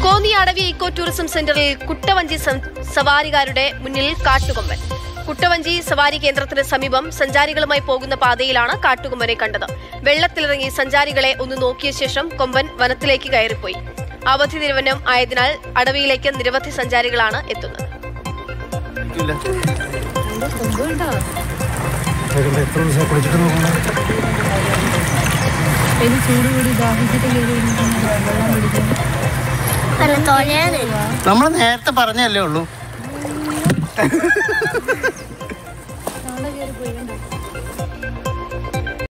കോന്നി അടവി eco tourism സെന്ററിൽ കുട്ടവഞ്ചി some- സവാരികാരുടെ മുന്നിൽ കാട്ടുകൊമ്പൻ കുട്ടവഞ്ചി സവാരി കേന്ദ്രത്തിന് സമീപം സഞ്ചാരികളുമായി പോകുന്ന പാതയിലാണ് കാട്ടുകൊമ്പനെ കണ്ടത് വെള്ളത്തിലിറങ്ങി സഞ്ചാരികളെ ഒന്ന് നോക്കിയ ശേഷം കൊമ്പൻ വനത്തിലേക്ക് കയറിപ്പോയി അവധി ദിനം ആയതിനാൽ അടവിയിലേക്ക് നിരവധി സഞ്ചാരികളാണ് എത്തുന്നത് എത്ര ദിവസം കുളിച്ചിട്ട് നോക്കണം ഇത് ചൂട് കൂടി ദാഹിച്ചിട്ട് കയറി വെള്ളം പിടിക്കും നമ്മൾ നേരത്തെ പറഞ്ഞല്ലേ ഉള്ളൂ